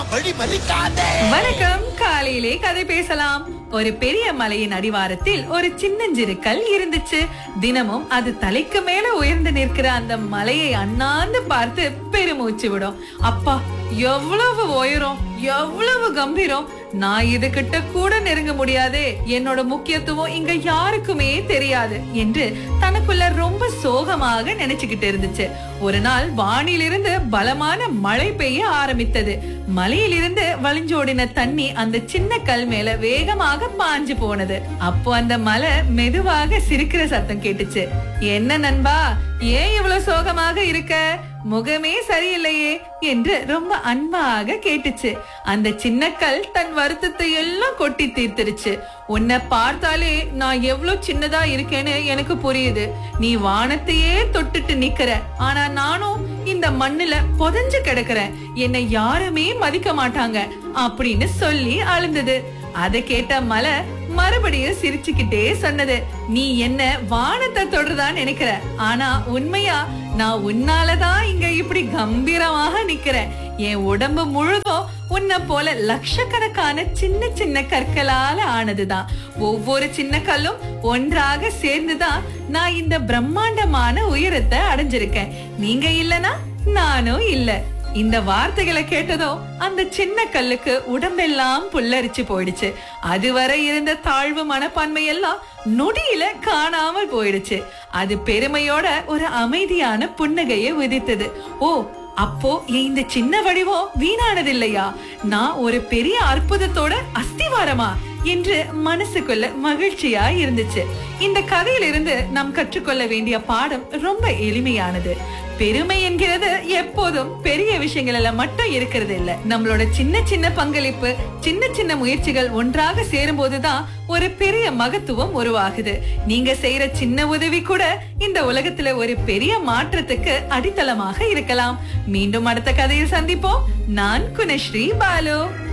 வழி மறிக்காதே வணக்கம் காலையிலே கதை பேசலாம் ஒரு பெரிய மலையின் அடிவாரத்தில் ஒரு சின்னஞ்சிறு கல் இருந்துச்சு தினமும் அது தலைக்கு மேல உயர்ந்து நிற்கிற அந்த மலையை அண்ணாந்து பார்த்து பெருமூச்சு விடும் அப்பா எவ்வளவு உயரம் எவ்வளவு கம்பீரம் நான் இதுகிட்ட கூட நெருங்க முடியாதே என்னோட முக்கியத்துவம் இங்க யாருக்குமே தெரியாது என்று தனக்குள்ள ரொம்ப சோகமாக நினைச்சுக்கிட்டு இருந்துச்சு ஒரு நாள் வானிலிருந்து பலமான மழை பெய்ய ஆரம்பித்தது மலையிலிருந்து வழிஞ்சோடின தண்ணி அந்த சின்ன கல் மேல வேகமாக பாஞ்சு போனது அப்போ அந்த மலை மெதுவாக சிரிக்கிற சத்தம் கேட்டுச்சு என்ன நண்பா ஏன் இவ்வளவு சோகமாக இருக்க முகமே சரியில்லையே என்று ரொம்ப அன்பாக கேட்டுச்சு அந்த சின்ன கல் தன் வருத்தத்தை எல்லாம் கொட்டி தீர்த்துருச்சு உன்னை பார்த்தாலே நான் எவ்வளவு சின்னதா இருக்கேன்னு எனக்கு புரியுது நீ வானத்தையே தொட்டுட்டு நிக்கிற ஆனா நானும் இந்த மண்ணுல புதஞ்சு கிடக்குறேன் என்னை யாருமே மதிக்க மாட்டாங்க அப்படின்னு சொல்லி அழுந்தது அதை கேட்ட மலை மறுபடியும் சிரிச்சுக்கிட்டே சொன்னது நீ என்ன வானத்தை தொடர்தான் நினைக்கிற ஆனா உண்மையா நான் உன்னாலதான் இங்க இப்படி கம்பீரமாக நிக்கிறேன் என் உடம்பு முழுதும் உன்னை போல லட்சக்கணக்கான சின்ன சின்ன கற்களால ஆனதுதான் ஒவ்வொரு சின்ன கல்லும் ஒன்றாக சேர்ந்துதான் நான் இந்த பிரம்மாண்டமான உயரத்தை அடைஞ்சிருக்கேன் நீங்க இல்லனா நானும் இல்ல இந்த வார்த்தைகளை கேட்டதும் அந்த சின்ன கல்லுக்கு உடம்பெல்லாம் புல்லரிச்சு போயிடுச்சு அதுவரை இருந்த தாழ்வு மனப்பான்மை எல்லாம் நொடியில காணாமல் போயிடுச்சு அது பெருமையோட ஒரு அமைதியான புன்னகையை விதித்தது ஓ அப்போ இந்த சின்ன வடிவம் வீணானதில்லையா நான் ஒரு பெரிய அற்புதத்தோட அஸ்திவாரமா என்று மனசுக்குள்ள மகிழ்ச்சியா இருந்துச்சு இந்த கதையிலிருந்து நாம் கற்றுக்கொள்ள வேண்டிய பாடம் ரொம்ப எளிமையானது பெருமை என்கிறது எப்போதும் பெரிய விஷயங்கள்ல மட்டும் இருக்கிறது இல்ல நம்மளோட சின்ன சின்ன பங்களிப்பு சின்ன சின்ன முயற்சிகள் ஒன்றாக சேரும் போதுதான் ஒரு பெரிய மகத்துவம் உருவாகுது நீங்க செய்யற சின்ன உதவி கூட இந்த உலகத்துல ஒரு பெரிய மாற்றத்துக்கு அடித்தளமாக இருக்கலாம் மீண்டும் அடுத்த கதையில் சந்திப்போம் நான் குணஸ்ரீ பாலு